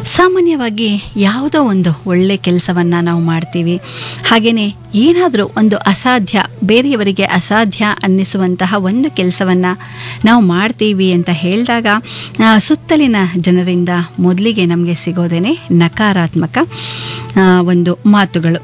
ಸಾಮಾನ್ಯವಾಗಿ ಯಾವುದೋ ಒಂದು ಒಳ್ಳೆ ಕೆಲಸವನ್ನು ನಾವು ಮಾಡ್ತೀವಿ ಹಾಗೆಯೇ ಏನಾದರೂ ಒಂದು ಅಸಾಧ್ಯ ಬೇರೆಯವರಿಗೆ ಅಸಾಧ್ಯ ಅನ್ನಿಸುವಂತಹ ಒಂದು ಕೆಲಸವನ್ನು ನಾವು ಮಾಡ್ತೀವಿ ಅಂತ ಹೇಳಿದಾಗ ಆ, ಸುತ್ತಲಿನ ಜನರಿಂದ ಮೊದಲಿಗೆ ನಮಗೆ ಸಿಗೋದೇನೆ ನಕಾರಾತ್ಮಕ ಆ, ಒಂದು ಮಾತುಗಳು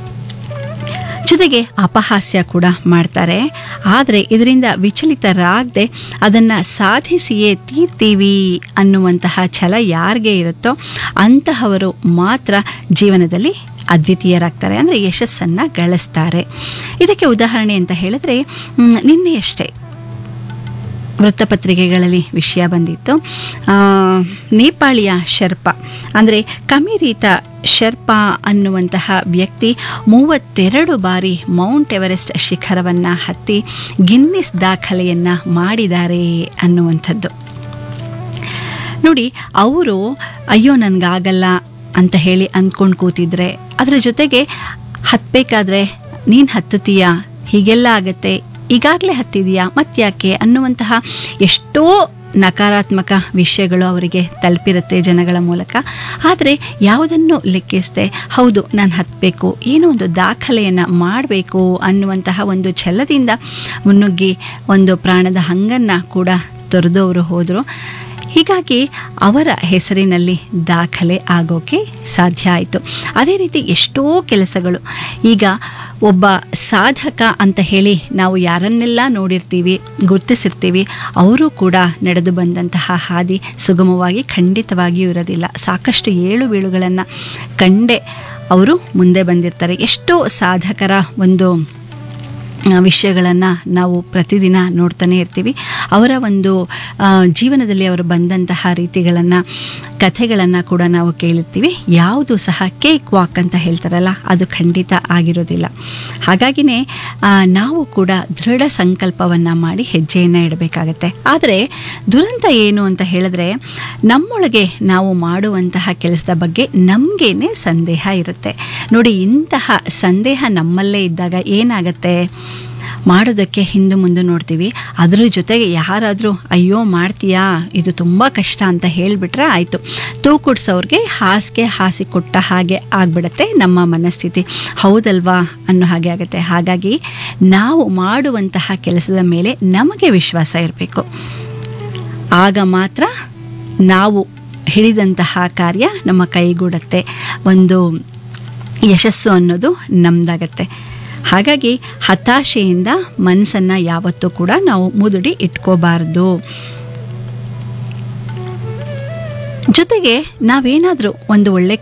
ಜೊತೆಗೆ ಅಪಹಾಸ್ಯ ಕೂಡ ಮಾಡ್ತಾರೆ ಆದರೆ ಇದರಿಂದ ವಿಚಲಿತರಾಗದೆ ಅದನ್ನು ಸಾಧಿಸಿಯೇ ತೀರ್ತೀವಿ ಅನ್ನುವಂತಹ ಛಲ ಯಾರಿಗೆ ಇರುತ್ತೋ ಅಂತಹವರು ಮಾತ್ರ ಜೀವನದಲ್ಲಿ ಅದ್ವಿತೀಯರಾಗ್ತಾರೆ ಅಂದರೆ ಯಶಸ್ಸನ್ನು ಗಳಿಸ್ತಾರೆ ಇದಕ್ಕೆ ಉದಾಹರಣೆ ಅಂತ ಹೇಳಿದ್ರೆ ಮ್, ನಿನ್ನೆಯಷ್ಟೇ ವೃತ್ತಪತ್ರಿಕೆಗಳಲ್ಲಿ ವಿಷಯ ಬಂದಿತ್ತು ಆ, ನೇಪಾಳಿಯ ಶರ್ಪ ಅಂದರೆ ಕಮಿರೀತ ಶರ್ಪ ಅನ್ನುವಂತಹ ವ್ಯಕ್ತಿ ಮೂವತ್ತೆರಡು ಬಾರಿ ಮೌಂಟ್ ಎವರೆಸ್ಟ್ ಶಿಖರವನ್ನು ಹತ್ತಿ ಗಿನ್ನಿಸ್ ದಾಖಲೆಯನ್ನು ಮಾಡಿದ್ದಾರೆ ಅನ್ನುವಂಥದ್ದು ನೋಡಿ ಅವರು ಅಯ್ಯೋ ನನಗಾಗಲ್ಲ ಅಂತ ಹೇಳಿ ಅಂದ್ಕೊಂಡು ಕೂತಿದ್ರೆ ಅದರ ಜೊತೆಗೆ ಹತ್ತಬೇಕಾದ್ರೆ ನೀನು ಹತ್ತುತ್ತೀಯಾ ಹೀಗೆಲ್ಲ ಆಗತ್ತೆ ಈಗಾಗಲೇ ಹತ್ತಿದೆಯಾ ಮತ್ತ್ಯಾಕೆ ಅನ್ನುವಂತಹ ಎಷ್ಟೋ ನಕಾರಾತ್ಮಕ ವಿಷಯಗಳು ಅವರಿಗೆ ತಲುಪಿರುತ್ತೆ ಜನಗಳ ಮೂಲಕ ಆದರೆ ಯಾವುದನ್ನು ಲೆಕ್ಕಿಸದೆ ಹೌದು ನಾನು ಹತ್ತಬೇಕು ಏನೋ ಒಂದು ದಾಖಲೆಯನ್ನು ಮಾಡಬೇಕು ಅನ್ನುವಂತಹ ಒಂದು ಛಲದಿಂದ ಮುನ್ನುಗ್ಗಿ ಒಂದು ಪ್ರಾಣದ ಹಂಗನ್ನು ಕೂಡ ತೊರೆದವರು ಹೋದರು ಹೀಗಾಗಿ ಅವರ ಹೆಸರಿನಲ್ಲಿ ದಾಖಲೆ ಆಗೋಕೆ ಸಾಧ್ಯ ಆಯಿತು ಅದೇ ರೀತಿ ಎಷ್ಟೋ ಕೆಲಸಗಳು ಈಗ ಒಬ್ಬ ಸಾಧಕ ಅಂತ ಹೇಳಿ ನಾವು ಯಾರನ್ನೆಲ್ಲ ನೋಡಿರ್ತೀವಿ ಗುರ್ತಿಸಿರ್ತೀವಿ ಅವರು ಕೂಡ ನಡೆದು ಬಂದಂತಹ ಹಾದಿ ಸುಗಮವಾಗಿ ಖಂಡಿತವಾಗಿಯೂ ಇರೋದಿಲ್ಲ ಸಾಕಷ್ಟು ಏಳು ಬೀಳುಗಳನ್ನು ಕಂಡೇ ಅವರು ಮುಂದೆ ಬಂದಿರ್ತಾರೆ ಎಷ್ಟೋ ಸಾಧಕರ ಒಂದು ವಿಷಯಗಳನ್ನು ನಾವು ಪ್ರತಿದಿನ ನೋಡ್ತಾನೆ ಇರ್ತೀವಿ ಅವರ ಒಂದು ಆ, ಜೀವನದಲ್ಲಿ ಅವರು ಬಂದಂತಹ ರೀತಿಗಳನ್ನು ಕಥೆಗಳನ್ನು ಕೂಡ ನಾವು ಕೇಳಿರ್ತೀವಿ ಯಾವುದು ಸಹ ಕೇಕ್ ವಾಕ್ ಅಂತ ಹೇಳ್ತಾರಲ್ಲ ಅದು ಖಂಡಿತ ಆಗಿರೋದಿಲ್ಲ ಹಾಗಾಗಿನೇ ಆ, ನಾವು ಕೂಡ ದೃಢ ಸಂಕಲ್ಪವನ್ನು ಮಾಡಿ ಹೆಜ್ಜೆಯನ್ನು ಇಡಬೇಕಾಗತ್ತೆ ಆದರೆ ದುರಂತ ಏನು ಅಂತ ಹೇಳಿದ್ರೆ ನಮ್ಮೊಳಗೆ ನಾವು ಮಾಡುವಂತಹ ಕೆಲಸದ ಬಗ್ಗೆ ನಮಗೇನೆ ಸಂದೇಹ ಇರುತ್ತೆ ನೋಡಿ ಇಂತಹ ಸಂದೇಹ ನಮ್ಮಲ್ಲೇ ಇದ್ದಾಗ ಏನಾಗತ್ತೆ ಮಾಡೋದಕ್ಕೆ ಹಿಂದೆ ಮುಂದೆ ನೋಡ್ತೀವಿ ಅದ್ರ ಜೊತೆಗೆ ಯಾರಾದರೂ ಅಯ್ಯೋ ಮಾಡ್ತೀಯಾ ಇದು ತುಂಬ ಕಷ್ಟ ಅಂತ ಹೇಳಿಬಿಟ್ರೆ ಆಯಿತು ತೂಕುಡ್ಸೋರ್ಗೆ ಹಾಸಿಗೆ ಹಾಸಿ ಕೊಟ್ಟ ಹಾಗೆ ಆಗಿಬಿಡತ್ತೆ ನಮ್ಮ ಮನಸ್ಥಿತಿ ಹೌದಲ್ವಾ ಅನ್ನೋ ಹಾಗೆ ಆಗುತ್ತೆ ಹಾಗಾಗಿ ನಾವು ಮಾಡುವಂತಹ ಕೆಲಸದ ಮೇಲೆ ನಮಗೆ ವಿಶ್ವಾಸ ಇರಬೇಕು ಆಗ ಮಾತ್ರ ನಾವು ಹಿಡಿದಂತಹ ಕಾರ್ಯ ನಮ್ಮ ಕೈಗೂಡತ್ತೆ ಒಂದು ಯಶಸ್ಸು ಅನ್ನೋದು ನಮ್ದಾಗತ್ತೆ ಹಾಗಾಗಿ ಹತಾಶೆಯಿಂದ ಮನಸ್ಸನ್ನು ಯಾವತ್ತೂ ಕೂಡ ನಾವು ಮುದುಡಿ ಇಟ್ಕೋಬಾರ್ದು ಜೊತೆಗೆ ನಾವೇನಾದರೂ ಒಂದು ಒಳ್ಳೆ